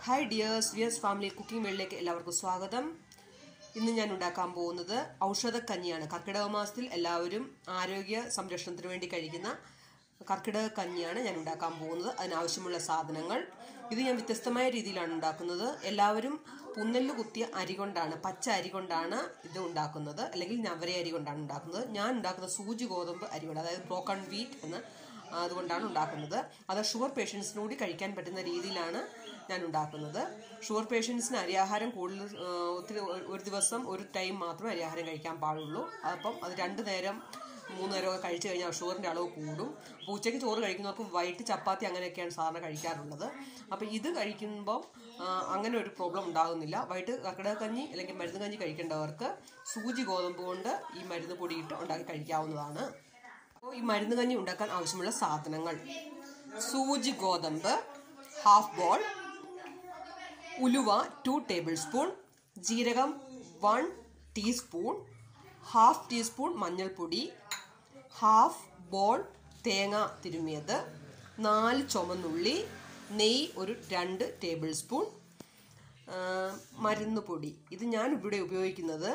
hi dears വിയസ് family cooking വേളിലേക്ക് എല്ലാവർക്കും സ്വാഗതം ഇന്ന് ഞാൻ ഉണ്ടാക്കാൻ പോകുന്നത് ഔഷധക്കഞ്ഞിയാണ് കർക്കിടക മാസത്തിൽ എല്ലാവരും ആരോഗ്യ സംരക്ഷണത്തിന് വേണ്ടി കഴിക്കുന്ന കർക്കിടക കഞ്ഞിയാണ് ഞാൻ ഉണ്ടാക്കാൻ പോകുന്നത് അതിനാവശ്യമുള്ള സാധനങ്ങൾ ഇത് ഞാൻ വ്യത്യസ്തമായ രീതിയിലാണ് ഉണ്ടാക്കുന്നത് എല്ലാവരും പുന്നല് കുത്തിയ അരി കൊണ്ടാണ് പച്ച അരി കൊണ്ടാണ് ഇത് ഉണ്ടാക്കുന്നത് അല്ലെങ്കിൽ ഞവര അരി കൊണ്ടാണ് ഉണ്ടാക്കുന്നത് ഞാൻ ഉണ്ടാക്കുന്നത് സൂചി ഗോതമ്പ് അരി കൊണ്ട് അതായത് ബ്രോക്കൺ വീറ്റ് എന്ന് അതുകൊണ്ടാണ് ഉണ്ടാക്കുന്നത് അത് ഷുഗർ പേഷ്യൻസിന് കൂടി കഴിക്കാൻ പറ്റുന്ന രീതിയിലാണ് ഞാൻ ഉണ്ടാക്കുന്നത് ഷുഗർ പേഷ്യൻസിന് അരിയാഹാരം കൂടുതൽ ആ, ഒത്തിരി ഒരു ദിവസം ഒരു ടൈം മാത്രമേ അരിയാഹാരം കഴിക്കാൻ പാടുള്ളൂ അപ്പം അത് രണ്ട് നേരം മൂന്ന് നേരമൊക്കെ കഴിച്ചു കഴിഞ്ഞാൽ ഷുഗറിൻ്റെ അളവ് കൂടും അപ്പോൾ ഉച്ചയ്ക്ക് ചോറ് കഴിക്കുന്നവർക്ക് വൈകിട്ട് ചപ്പാത്തി അങ്ങനെയൊക്കെയാണ് സാധാരണ കഴിക്കാറുള്ളത് അപ്പോൾ ഇത് കഴിക്കുമ്പോൾ ആ, അങ്ങനെ ഒരു പ്രോബ്ലം ഉണ്ടാകുന്നില്ല വൈകിട്ട് കർക്കിടക കഞ്ഞി അല്ലെങ്കിൽ മരുന്ന് കഞ്ഞി കഴിക്കേണ്ടവർക്ക് സൂചി ഗോതമ്പ് കൊണ്ട് ഈ മരുന്ന് പൊടിയിട്ട് ഉണ്ടാക്കി കഴിക്കാവുന്നതാണ് അപ്പോൾ ഈ മരുന്ന് കഞ്ഞി ഉണ്ടാക്കാൻ ആവശ്യമുള്ള സാധനങ്ങൾ സൂചി ഗോതമ്പ് ഹാഫ് ബോൾ ഉലുവ ടു ടേബിൾ സ്പൂൺ ജീരകം വൺ ടീസ്പൂൺ ഹാഫ് ടീസ്പൂൺ മഞ്ഞൾപ്പൊടി ഹാഫ് ബോൾ തേങ്ങ തിരുമിയത് നാല് ചുമന്നുള്ളി നെയ്യ് ഒരു രണ്ട് ടേബിൾ സ്പൂൺ ആ, മരുന്ന് പൊടി ഇത് ഞാൻ ഇവിടെ ഉപയോഗിക്കുന്നത്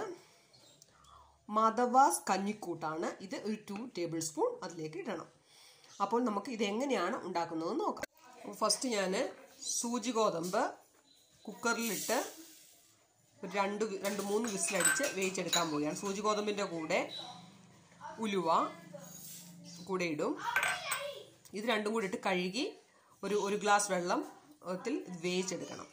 മദവാസ് കഞ്ഞിക്കൂട്ടാണ് ഇത് ഒരു ടു ടേബിൾ സ്പൂൺ അതിലേക്ക് ഇടണം അപ്പോൾ നമുക്ക് ഇത് എങ്ങനെയാണ് ഉണ്ടാക്കുന്നത് നോക്കാം ഫസ്റ്റ് ഞാൻ സൂചി ഗോതമ്പ് കുക്കറിലിട്ട് ഒരു രണ്ട് വി- രണ്ട് മൂന്ന് വിസിലടിച്ച് വേവിച്ചെടുക്കാൻ പോവുകയാണ് സൂചി ഗോതമ്പിൻ്റെ കൂടെ ഉലുവ കൂടെ ഇടും ഇത് രണ്ടും കൂടി ഇട്ട് കഴുകി ഒരു ഒരു ഗ്ലാസ് വെള്ളത്തിൽ ഇത് വേവിച്ചെടുക്കണം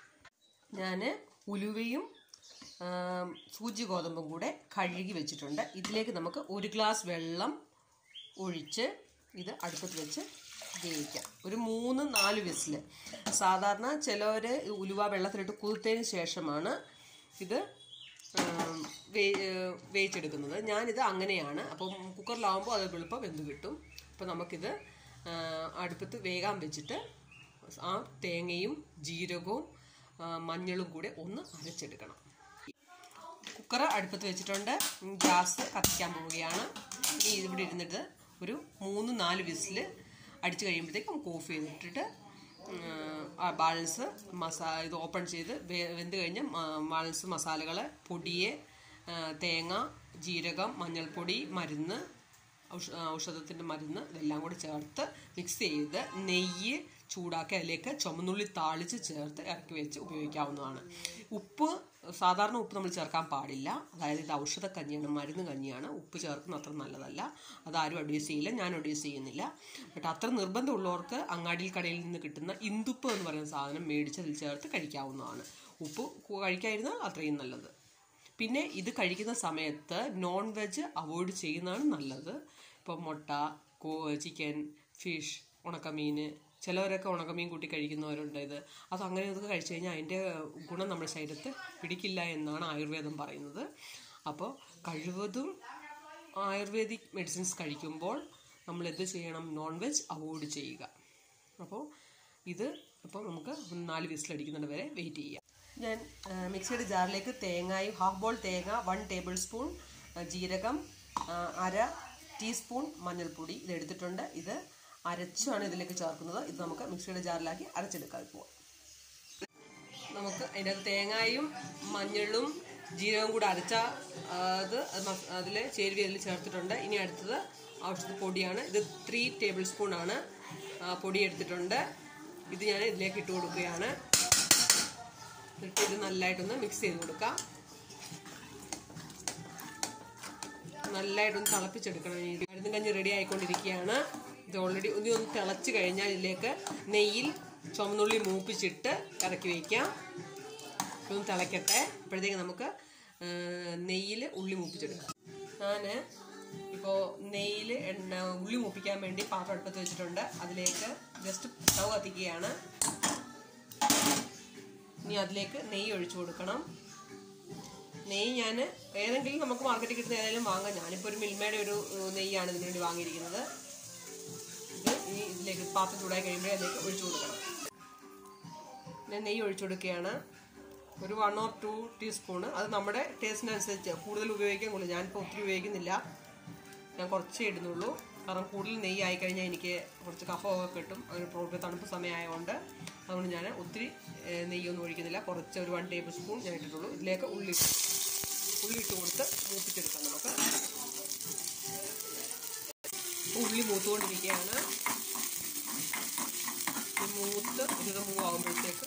ഞാൻ ഉലുവയും ആം, സൂചി ഗോതമ്പും കൂടെ കഴുകി വെച്ചിട്ടുണ്ട് ഇതിലേക്ക് നമുക്ക് ഒരു ഗ്ലാസ് വെള്ളം ഒഴിച്ച് ഇത് അടുപ്പത്ത് വെച്ച് വേവിക്കാം ഒരു മൂന്ന് നാല് വിസിൽ സാധാരണ ചിലവർ ഉലുവ വെള്ളത്തിലിട്ട് കുതിർത്തതിന് ശേഷമാണ് ഇത് ആം, വേ- ഏഹ് വേവിച്ചെടുക്കുന്നത് ഞാനിത് അങ്ങനെയാണ് അപ്പം കുക്കറിലാവുമ്പോൾ അത് എളുപ്പം വെന്ത് കിട്ടും അപ്പം നമുക്കിത് ആ, അടുപ്പത്ത് വേകാൻ വെച്ചിട്ട് ആ തേങ്ങയും ജീരകവും ആ, മഞ്ഞളും കൂടെ ഒന്ന് അരച്ചെടുക്കണം കുക്കർ അടുപ്പത്ത് വെച്ചിട്ടുണ്ട് ഗ്യാസ് കത്തിക്കാൻ പോവുകയാണ് ഇനി ഇവിടെ ഇരുന്നിട്ട് ഒരു മൂന്ന് നാല് വിസിൽ അടിച്ചു കഴിയുമ്പോഴത്തേക്ക് നമുക്ക് ഓഫ് ചെയ്തിട്ടിട്ട് ഉം, ആ ബാലൻസ് മസാ ഇത് ഓപ്പൺ ചെയ്ത് വെ- വെന്ത് കഴിഞ്ഞ് മ- ബാലൻസ് മസാലകൾ പൊടിയെ ആ, തേങ്ങ ജീരകം മഞ്ഞൾപ്പൊടി മരുന്ന് ഔഷ ഔഷധത്തിൻ്റെ മരുന്ന് ഇതെല്ലാം കൂടി ചേർത്ത് മിക്സ് ചെയ്ത് നെയ്യ് ചൂടാക്കി അതിലേക്ക് ചുമന്നുള്ളി താളിച്ച് ചേർത്ത് ഇറക്കി വെച്ച് ഉപയോഗിക്കാവുന്നതാണ് ഉപ്പ് സാധാരണ ഉപ്പ് നമ്മൾ ചേർക്കാൻ പാടില്ല അതായത് ഇത് ഔഷധ കഞ്ഞിയാണ് മരുന്ന് കഞ്ഞിയാണ് ഉപ്പ് ചേർക്കുന്നത് അത്ര നല്ലതല്ല അതാരും അഡ്വൈസ് ചെയ്യില്ല ഞാൻ അഡ്വൈസ് ചെയ്യുന്നില്ല ബട്ട് അത്ര നിർബന്ധമുള്ളവർക്ക് അങ്ങാടിയിൽ കടയിൽ നിന്ന് കിട്ടുന്ന ഇന്ദുപ്പ് എന്ന് പറയുന്ന സാധനം മേടിച്ച് അതിൽ ചേർത്ത് കഴിക്കാവുന്നതാണ് ഉപ്പ് കു- കഴിക്കാതിരുന്നാൽ അത്രയും നല്ലത് പിന്നെ ഇത് കഴിക്കുന്ന സമയത്ത് നോൺ വെജ് അവോയ്ഡ് ചെയ്യുന്നതാണ് നല്ലത് ഇപ്പം മുട്ട കോ ചിക്കൻ ഫിഷ് ഉണക്കമീൻ ചിലവരൊക്കെ ഉണക്കമീൻ കൂട്ടി കഴിക്കുന്നവരുണ്ട് ഇത് അത് അങ്ങനെ ഇതൊക്കെ കഴിച്ചു കഴിഞ്ഞാൽ അതിൻ്റെ ഗുണം നമ്മുടെ ശരീരത്ത് പിടിക്കില്ല എന്നാണ് ആയുർവേദം പറയുന്നത് അപ്പോൾ കഴിവതും ആയുർവേദിക് മെഡിസിൻസ് കഴിക്കുമ്പോൾ നമ്മൾ എന്ത് ചെയ്യണം നോൺ വെജ് അവോയ്ഡ് ചെയ്യുക അപ്പോൾ ഇത് അപ്പോൾ നമുക്ക് ഒരു നാല് വിസിലടിക്കുന്നത് വരെ വെയിറ്റ് ചെയ്യാം ഞാൻ ആ, മിക്സിയുടെ ജാറിലേക്ക് തേങ്ങയും ഹാഫ് ബോൾ തേങ്ങ വൺ ടേബിൾ സ്പൂൺ ആ, ജീരകം ആ, അര ടീസ്പൂൺ മഞ്ഞൾപ്പൊടി ഇത് എടുത്തിട്ടുണ്ട് ഇത് അരച്ചാണ് ഇതിലേക്ക് ചേർക്കുന്നത് ഇത് നമുക്ക് മിക്സിയുടെ ജാറിലാക്കി അരച്ചെടുക്കാൻ പോവാം നമുക്ക് അതിൻ്റെ തേങ്ങയും മഞ്ഞളും ജീരകവും കൂടെ അരച്ച ആ, അത് അതിൽ ചേരുവ അതിൽ ചേർത്തിട്ടുണ്ട് ഇനി അടുത്തത് ഔഷധ പൊടിയാണ് ഇത് ത്രീ ടേബിൾ സ്പൂൺ ആണ് ആ, പൊടി എടുത്തിട്ടുണ്ട് ഇത് ഞാൻ ഇതിലേക്ക് ഇട്ട് കൊടുക്കുകയാണ് എന്നിട്ട് ഇത് നല്ലതായിട്ടൊന്ന് മിക്സ് ചെയ്ത് കൊടുക്കാം നല്ലതായിട്ടൊന്ന് തിളപ്പിച്ചെടുക്കണം ഈ മരുന്ന് കഞ്ഞി റെഡി ആയിക്കൊണ്ടിരിക്കുകയാണ് ഇത് ഓൾറെഡി ഒന്ന് ഒന്ന് തിളച്ച് കഴിഞ്ഞാൽ ഇതിലേക്ക് നെയ്യിൽ ചുമന്നുള്ളി മൂപ്പിച്ചിട്ട് ഇറക്കി വയ്ക്കാം ഇതൊന്ന് തിളയ്ക്കട്ടെ അപ്പോഴത്തേക്ക് നമുക്ക് നെയ്യിൽ ഉള്ളി മൂപ്പിച്ചെടുക്കാം ഞാൻ ഇപ്പോൾ നെയ്യിൽ എണ്ണ ഉള്ളി മൂപ്പിക്കാൻ വേണ്ടി പാത്രം അടുപ്പത്ത് വെച്ചിട്ടുണ്ട് അതിലേക്ക് ജസ്റ്റ് സ്റ്റവ് കത്തിക്കുകയാണ് ഇനി അതിലേക്ക് നെയ്യ് ഒഴിച്ചു കൊടുക്കണം നെയ്യ് ഞാൻ ഏതെങ്കിലും നമുക്ക് മാർക്കറ്റിൽ കിട്ടുന്ന ഏതെങ്കിലും വാങ്ങാം ഞാനിപ്പോൾ ഒരു മിൽമയുടെ ഒരു ഏഹ്, നെയ്യാണ് ഇതിനു വേണ്ടി വാങ്ങിയിരിക്കുന്നത് ഇത് ഇനി ഇതിലേക്ക് പാത്രം ചൂടായി കഴിയുമ്പോൾ അതിലേക്ക് ഒഴിച്ചു കൊടുക്കണം ഞാൻ നെയ്യ് ഒഴിച്ചു കൊടുക്കുകയാണ് ഒരു വൺ ഓർ ടു ടീസ്പൂണ് അത് നമ്മുടെ ടേസ്റ്റിനനുസരിച്ച് കൂടുതൽ ഉപയോഗിക്കാൻ കൂടുതൽ ഞാനിപ്പോൾ ഒത്തിരി ഉപയോഗിക്കുന്നില്ല ഞാൻ കുറച്ചേ ഇടുന്നുള്ളൂ കാരണം കൂടുതൽ നെയ്യ് ആയി കഴിഞ്ഞാൽ എനിക്ക് കുറച്ച് കഫമൊക്കെ കിട്ടും ഒരു പ്രോട്ടീൻ തണുപ്പ് സമയമായതുകൊണ്ട് അതുകൊണ്ട് ഞാൻ ഒത്തിരി ഏഹ്, നെയ്യൊന്നും ഒഴിക്കുന്നില്ല കുറച്ച് ഒരു വൺ ടേബിൾ സ്പൂൺ ഞാൻ ഇട്ടിട്ടുള്ളൂ ഇതിലേക്ക് ഉള്ളി ഉള്ളി ഇട്ട് കൊടുത്ത് മൂപ്പിച്ചെടുക്കാം നമുക്ക് ഉള്ളി മൂത്തുകൊണ്ടിരിക്കുകയാണ് ഇത് മൂത്ത് ഇത് മൂവ് ആകുമ്പോഴത്തേക്ക്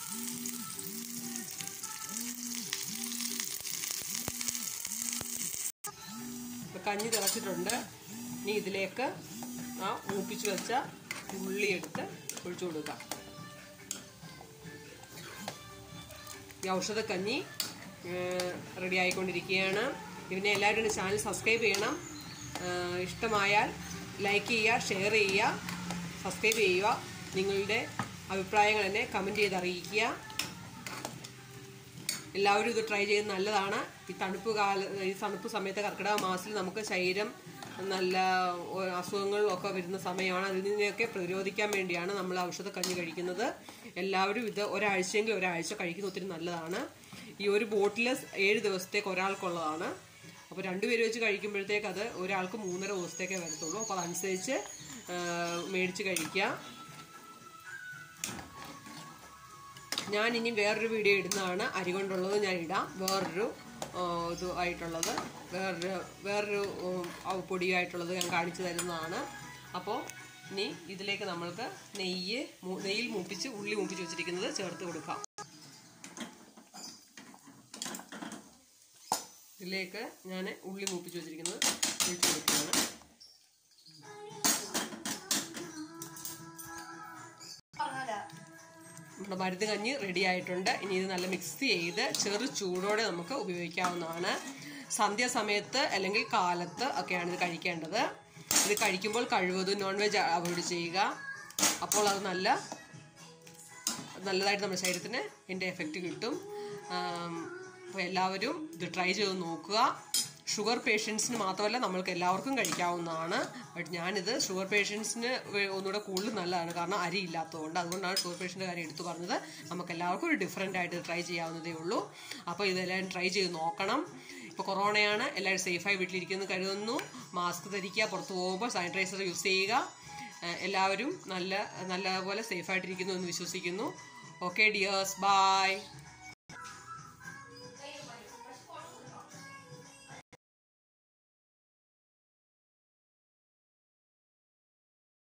ഇപ്പൊ കഞ്ഞി തിളച്ചിട്ടുണ്ട് ഇനി ഇതിലേക്ക് ആ മൂപ്പിച്ച് വെച്ച ഉള്ളി എടുത്ത് ഒഴിച്ചു കൊടുക്കാം ഈ ഔഷധക്കഞ്ഞി റെഡി ആയിക്കൊണ്ടിരിക്കുകയാണ് ഇതിനെ എല്ലാവരും എൻ്റെ ചാനൽ സബ്സ്ക്രൈബ് ചെയ്യണം ഏഹ് ഇഷ്ടമായാൽ ലൈക്ക് ചെയ്യുക ഷെയർ ചെയ്യുക സബ്സ്ക്രൈബ് ചെയ്യുക നിങ്ങളുടെ അഭിപ്രായങ്ങൾ എന്നെ കമൻറ്റ് ചെയ്ത് അറിയിക്കുക എല്ലാവരും ഇത് ട്രൈ ചെയ്യുന്നത് നല്ലതാണ് ഈ തണുപ്പ് കാല ഈ തണുപ്പ് സമയത്ത് കർക്കിടക മാസത്തിൽ നമുക്ക് ശരീരം നല്ല ഒ- അസുഖങ്ങളും ഒക്കെ വരുന്ന സമയമാണ് അതിൽ നിന്നൊക്കെ പ്രതിരോധിക്കാൻ വേണ്ടിയാണ് നമ്മൾ ഔഷധ കഞ്ഞി കഴിക്കുന്നത് എല്ലാവരും ഇത് ഒരാഴ്ചയെങ്കിലും ഒരാഴ്ച കഴിക്കുന്നത് ഒത്തിരി നല്ലതാണ് ഈ ഒരു ബോട്ടിൽ ഏഴ് ദിവസത്തേക്ക് ഒരാൾക്കുള്ളതാണ് അപ്പോൾ രണ്ടുപേര് വെച്ച് കഴിക്കുമ്പോഴത്തേക്ക് അത് ഒരാൾക്ക് മൂന്നര ദിവസത്തേക്കേ വരത്തുള്ളൂ അപ്പോൾ അതനുസരിച്ച് ആ, മേടിച്ച് കഴിക്കുക ഞാൻ ഇനി വേറൊരു വീഡിയോ ഇടുന്നതാണ് അരി കൊണ്ടുള്ളത് ഞാൻ ഇടാം വേറൊരു ആ, ഇത് ആയിട്ടുള്ളത് വേറൊരു വേറൊരു ഉം, ആ, പൊടിയായിട്ടുള്ളത് ഞാൻ കാണിച്ചു തരുന്നതാണ് അപ്പോൾ ഇനി ഇതിലേക്ക് നമ്മൾക്ക് നെയ്യ് മൂ- നെയ്യിൽ മൂപ്പിച്ച് ഉള്ളി മൂപ്പിച്ച് വെച്ചിരിക്കുന്നത് ചേർത്ത് കൊടുക്കാം ഇതിലേക്ക് ഞാൻ ഉള്ളി മൂപ്പിച്ച് വെച്ചിരിക്കുന്നത് ഒഴിച്ച് കൊടുക്കുകയാണ് നമ്മുടെ മരുന്ന് കഞ്ഞി റെഡി ആയിട്ടുണ്ട് ഇനി ഇത് നല്ല മിക്സ് ചെയ്ത് ചെറു ചൂടോടെ നമുക്ക് ഉപയോഗിക്കാവുന്നതാണ് സന്ധ്യാസമയത്ത് അല്ലെങ്കിൽ കാലത്ത് ഒക്കെയാണ് ഇത് കഴിക്കേണ്ടത് ഇത് കഴിക്കുമ്പോൾ കഴിവതും നോൺ വെജ് അവോയ്ഡ് ചെയ്യുക അപ്പോൾ അത് നല്ല നല്ലതായിട്ട് നമ്മുടെ ശരീരത്തിന് എൻ്റെ എഫക്റ്റ് കിട്ടും അപ്പോൾ എല്ലാവരും ഇത് ട്രൈ ചെയ്ത് നോക്കുക ഷുഗർ പേഷ്യൻസിന് മാത്രമല്ല നമ്മൾക്ക് എല്ലാവർക്കും കഴിക്കാവുന്നതാണ് ബട്ട് ഞാനിത് ഷുഗർ പേഷ്യൻസിന് ഒന്നുകൂടെ കൂടുതൽ നല്ലതാണ് കാരണം അരി ഇല്ലാത്തതുകൊണ്ട് അതുകൊണ്ടാണ് ഷുഗർ പേഷ്യൻ്റെ കാര്യം എടുത്തു പറഞ്ഞത് നമുക്ക് എല്ലാവർക്കും ഒരു ഡിഫറെൻ്റ് ആയിട്ട് ട്രൈ ചെയ്യാവുന്നതേ ഉള്ളൂ അപ്പോൾ ഇതെല്ലാം ട്രൈ ചെയ്ത് നോക്കണം ഇപ്പോൾ കൊറോണയാണ് എല്ലാവരും സേഫായി വീട്ടിലിരിക്കുന്നു കരുതുന്നു മാസ്ക് ധരിക്കുക പുറത്ത് പോകുമ്പോൾ സാനിറ്റൈസർ യൂസ് ചെയ്യുക ഏഹ് എല്ലാവരും നല്ല നല്ലപോലെ സേഫായിട്ടിരിക്കുന്നു എന്ന് വിശ്വസിക്കുന്നു ഓക്കെ ഡിയേഴ്സ് ബൈ